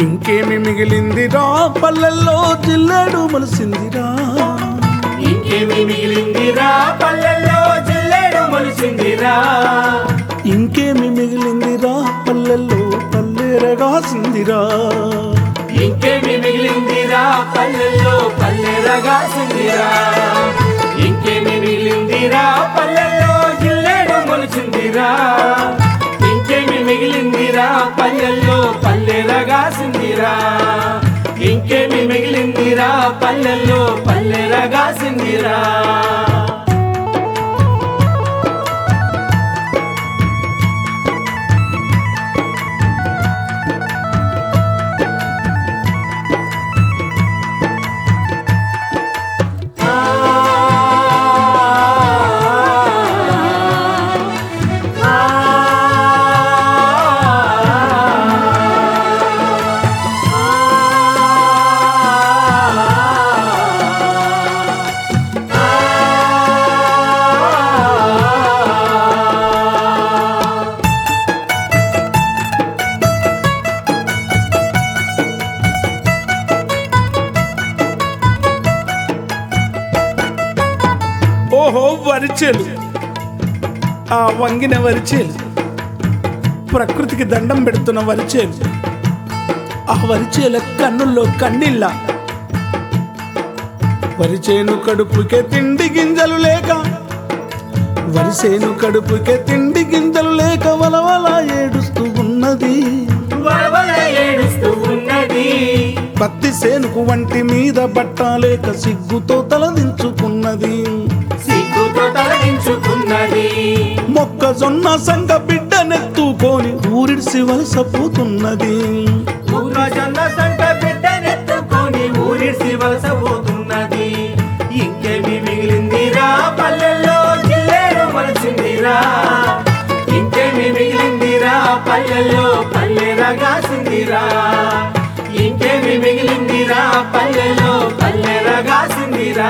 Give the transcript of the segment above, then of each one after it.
ఇంకేమి మిగిలిందిరా పల్లెల్లో జిల్లాడు మలిసిందిరా ఇంకేమి మిగిలిందిరా పల్లెల్లో జిల్లేడు మొలిసిందిరా ఇంకేమి మిగిలిందిరా పల్లెల్లో పల్లెరగాసిందిరా ఇంకేమి మిగిలిందిరా పల్లెల్లో పల్లెరగాసిందిరా ఇంకేమి మిగిలిందిరా పల్లెల్లో జిల్లేడు మొలిచిందిరా ఇంకేమి మిగిలిందిరా పల్లెల్లో పల్లెరగాసిందిరా ఇంకేమి మిగిలిందిరా పల్లెల్లో పల్లెరగాసిందిరా ఓహో వరిచేలు ఆ వంగిన వరిచేలు ప్రకృతికి దండం పెడుతున్న వరిచేలు ఆ వరిచేల కన్నుల్లో కన్నీళ్ళ వరిచేను కడుపుకే తిండి గింజలు లేక వరిసేను కడుపుకే తిండి గింజలు లేక వలవల ఏడుస్తూ ఉన్నది వరవల ఏడుస్తూ ఉన్నది పత్తి సేనుకు వంటి మీద బట్ట లేక సిగ్గుతో తలదించుకున్నది సిగ్గుతో తలదించుకున్నది మొక్కజొన్న సంగ బిడ్డనెత్తుకొని ఊరిడిసి వలసపోతున్నది మొక్కజొన్న సంట బిడ్డనెత్తుకొని ఊరిసి వలసపోతున్నది ఇంకేమి మిగిలిందిరా పల్లెల్లో జిల్లేడు మలచిందిరా ఇంకేమి మిగిలిందిరా పల్లెల్లో పల్లె రగాసిందిరా ఇంకేమి మిగిలిందిరా పల్లెల్లో పల్లె రగాసిందిరా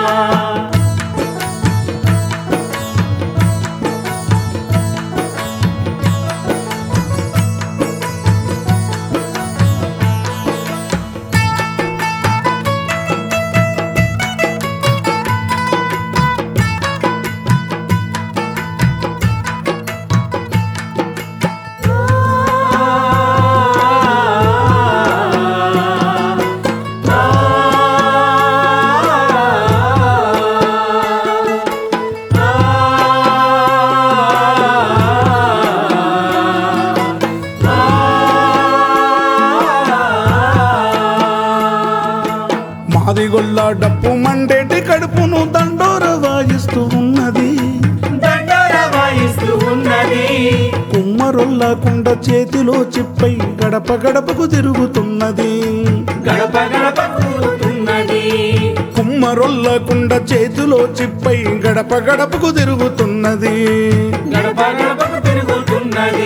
మాదిగొల్ల డప్పు మండేటి కడుపును దండోర వాయిస్తూ ఉన్నది దండోర వాయిస్తూ ఉన్నది కుమ్మరొల్ల కుండ చేతిలో చిప్పై గడప గడపకు తిరుగుతున్నది గడప గడప కూతున్నది కుమ్మరొల్ల కుండ చేతిలో చిప్పై గడప గడపకు తిరుగుతున్నది గడప గడపకు తిరుగుతున్నది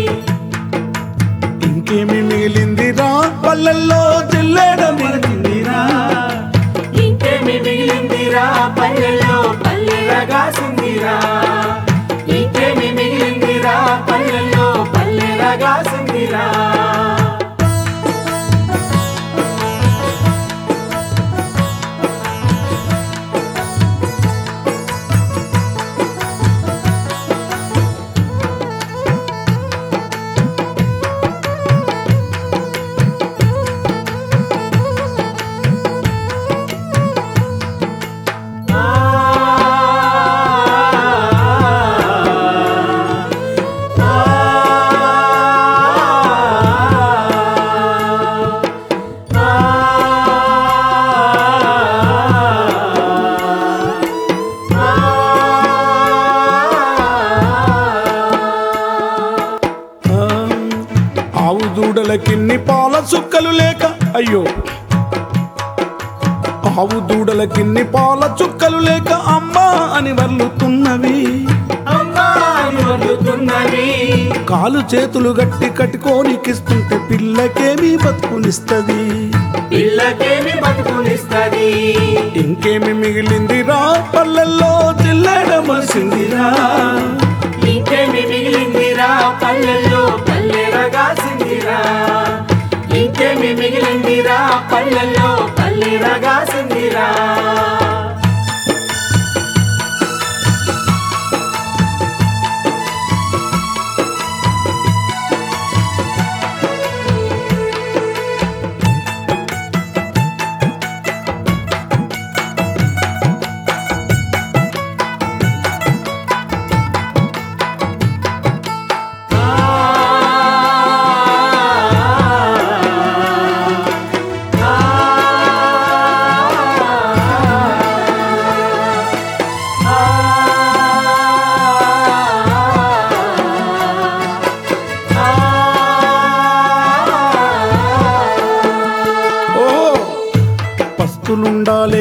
ఇంకేమి మిగిలిందిరా పల్లెల్లో జిల్లేడ మిగిలిందిరా ఇంకేమి మిగిలిందిరా పల్లెల్లో పల్లె రగాసిందిరా ఇంకేమి మిగిలిందిరా పల్లెల్లో పల్లె రగాసిందిరా ఆ, ఆవు దూడలకిన్ని పాల చుక్కలు లేక అయ్యో ఆవు దూడలకిన్ని పాల చుక్కలు లేక అమ్మా అని వల్లుతున్నవి అమ్మా అని వండుతున్నది కాలు చేతులు గట్టి కట్టుకోనికిస్తుంటే పిల్లకేమీ బతుకునిస్తది పిల్లకేమి బతుకునిస్తది ఇంకేమి మిగిలిందిరా పల్లెల్లో జిల్లాడ మలిసిందిరా ఇంకేమి మిగిలిందిరా పల్లెల్లో పల్లె రగాసిందిరా ఇంకేమి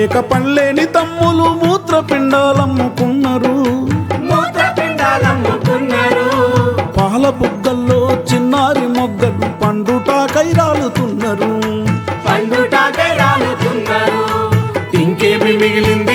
మేక పళ్ళేని తమ్ములు మూత్రపిండాలమ్ముకున్నారు మూత్రపిండాలమ్ముకున్నారు పాల బుగ్గల్లో చిన్నారి మొగ్గలు పండుటాకై రాలుతున్నారు పండుటాకై రాలుతున్నారు ఇంకేమి మిగిలింది